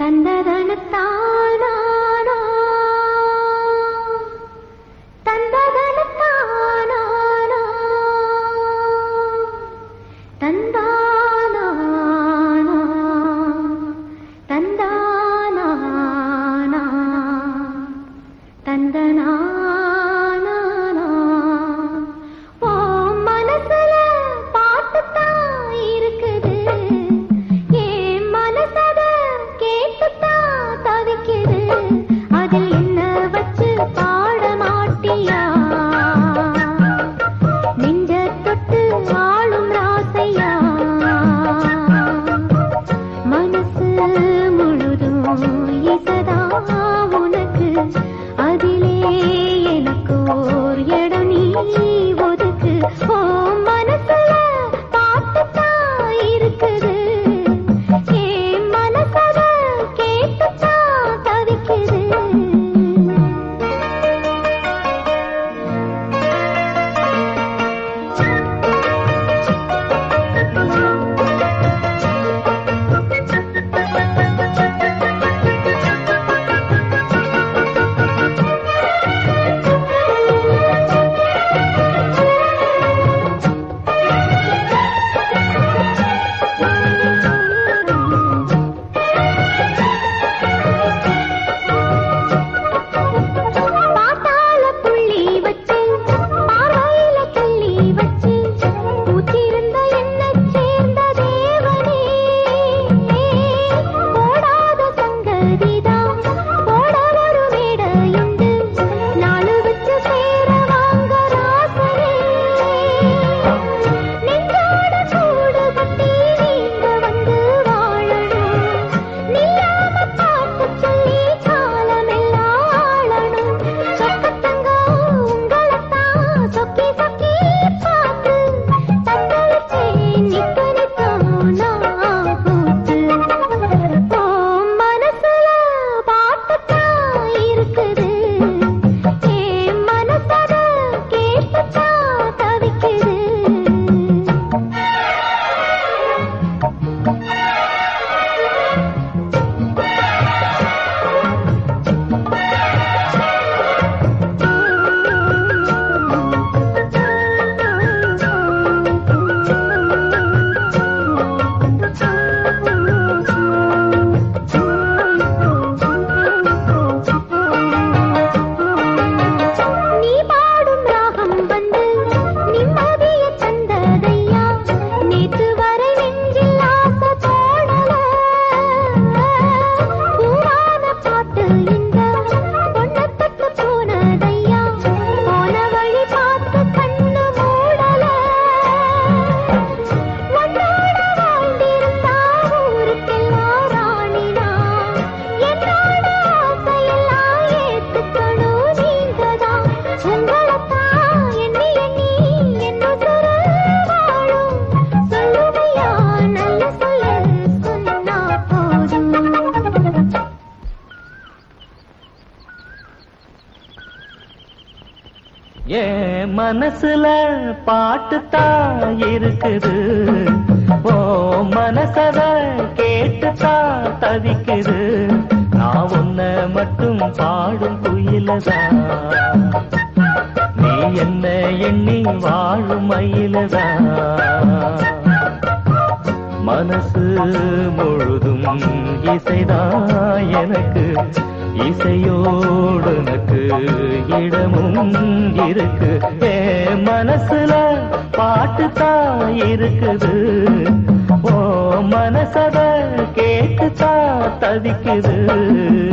தந்ததனத்தானா தந்ததனத்தானா தந்தானா தந்தானா தந்தனா ஓ மனசுல பாட்டுத்தான் இருக்குது என் மனசத கேட்டுத்தான் தவிக்குது அதில் என்ன வச்சு பாட மாட்டியா நெஞ்ச தொட்டு ஆளும் ராசையா மனசு முழுதும் இசதா உனக்கு அதிலே எனக்கு ஓர் இடம் நீ ஒதுக்கு ஓ மனசுல பாட்டுத்தான் இருக்குது என் மனசத கேட்டுத்தான் தவிக்குது பாத்தாள புள்ளி வச்சு பார்வையில கிள்ளி வச்சு பூத்திருந்த என்னைச் சேர்ந்த தேவனே போடாத சங்கதிதான் போட ஒரு மேடையுண்டு நாலு வச்சு சேர வாங்க ராசனே நெஞ்சோட கூடு கட்டி நீங்க வந்து வாழணும் நில்லாம பார்த்து சொல்லி காலமெல்லாம் ஆளணும் சொக்கத்தங்க உங்களைத்தான் சொக்கி சொக்கி பார்த்து தத்தளிச்சே நிக்க நித்தம் நான் கூத்து ஓ மனசுல பாட்டுத்தான் இருக்குது என் மனசத கேட்டுத்தான் தவிக்குது நீ பாடும் ராகம் வந்து நிம்மதிய தந்ததையா நேத்து வரை நெஞ்சில் ஆசை போடல பூவான பாட்டு இந்த பொண்ணை தொட்டு போனதையா போன வழி பார்த்து கண்ணு மூடல உன்னோட வாழ்ந்திருந்தா ஊருக்கெல்லாம் ராணினா என்னோட ஆசையெல்லாம் ஏத்துக்கணும் நீங்கதான் உங்களைத்தான் எண்ணி எண்ணி என்னுசுர வாழும் சொல்லுமையா நல்ல சொல்ல சொன்னா போதும் ஏன் மனசுல பாட்டு தான் இருக்குது ஓ மனசத கேட்டு தான் தவிக்குது நான் உன்ன மட்டும் பாடும் குயிலதான் நீ என்ன எண்ணி வாழும் மயிலதான் மனசு முழுதும் இசைதான் எனக்கு இசையோடு எனக்கு இடமும் இருக்கு ஏ மனசுல பாட்டு தான் இருக்குது ஓ மனசத கேட்டு தான் தவிக்குது